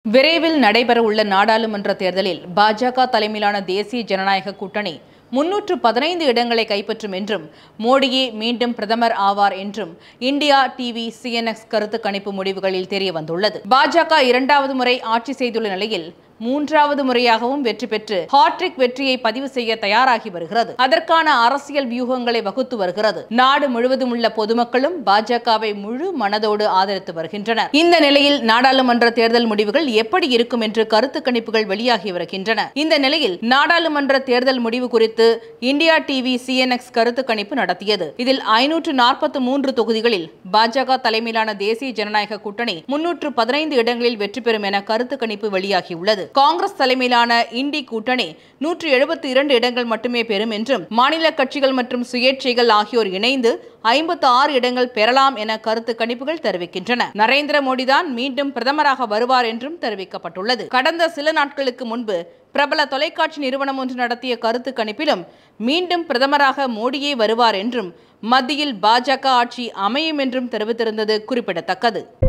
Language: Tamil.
விரைவில் நடைபெறவுள்ள நாடாளுமன்ற தேர்தலில் பாஜக தலைமையிலான தேசிய ஜனநாயக கூட்டணி முன்னூற்று பதினைந்து இடங்களை கைப்பற்றும் என்றும் மோடியே மீண்டும் பிரதமர் ஆவார் என்றும் இந்தியா டிவி சிஎன்எக்ஸ் கருத்து கணிப்பு முடிவுகளில் தெரிய வந்துள்ளது பாஜக இரண்டாவது முறை ஆட்சி செய்துள்ள நிலையில் மூன்றாவது முறையாகவும் வெற்றி பெற்று ஹாட்ரிக் வெற்றியை பதிவு செய்ய தயாராகி வருகிறது அதற்கான அரசியல் வியூகங்களை வகுத்து வருகிறது நாடு முழுவதும் உள்ள பொதுமக்களும் பாஜகவை முழு மனதோடு ஆதரித்து வருகின்றனர் இந்த நிலையில் நாடாளுமன்ற தேர்தல் முடிவுகள் எப்படி இருக்கும் என்று கருத்து கணிப்புகள் வெளியாகி வருகின்றன இந்த நிலையில் நாடாளுமன்ற தேர்தல் முடிவு குறித்து இந்தியா டிவி சிஎன்எக்ஸ் கருத்து கணிப்பு நடத்தியது இதில் ஐநூற்று நாற்பத்தி மூன்று தொகுதிகளில் பாஜக தலைமையிலான தேசிய ஜனநாயக கூட்டணி முன்னூற்று பதினைந்து இடங்களில் வெற்றி பெறும் என கருத்து கணிப்பு வெளியாகியுள்ளது காங்கிரஸ் தலைமையிலான இண்டி கூட்டணி நூற்று எழுபத்தி இரண்டு இடங்கள் மட்டுமே பெறும் என்றும் மாநில கட்சிகள் மற்றும் சுயேட்சைகள் ஆகியோர் இணைந்து ஐம்பத்து ஆறு இடங்கள் பெறலாம் என கருத்து கணிப்புகள் தெரிவிக்கின்றன நரேந்திர மோடிதான் மீண்டும் பிரதமராக வருவார் என்றும் தெரிவிக்கப்பட்டுள்ளது கடந்த சில நாட்களுக்கு முன்பு பிரபல தொலைக்காட்சி நிறுவனம் ஒன்று நடத்திய கருத்து கணிப்பிலும் மீண்டும் பிரதமராக மோடியே வருவார் என்றும் மத்தியில் பாஜக ஆட்சி அமையும் என்றும் தெரிவித்திருந்தது குறிப்பிடத்தக்கது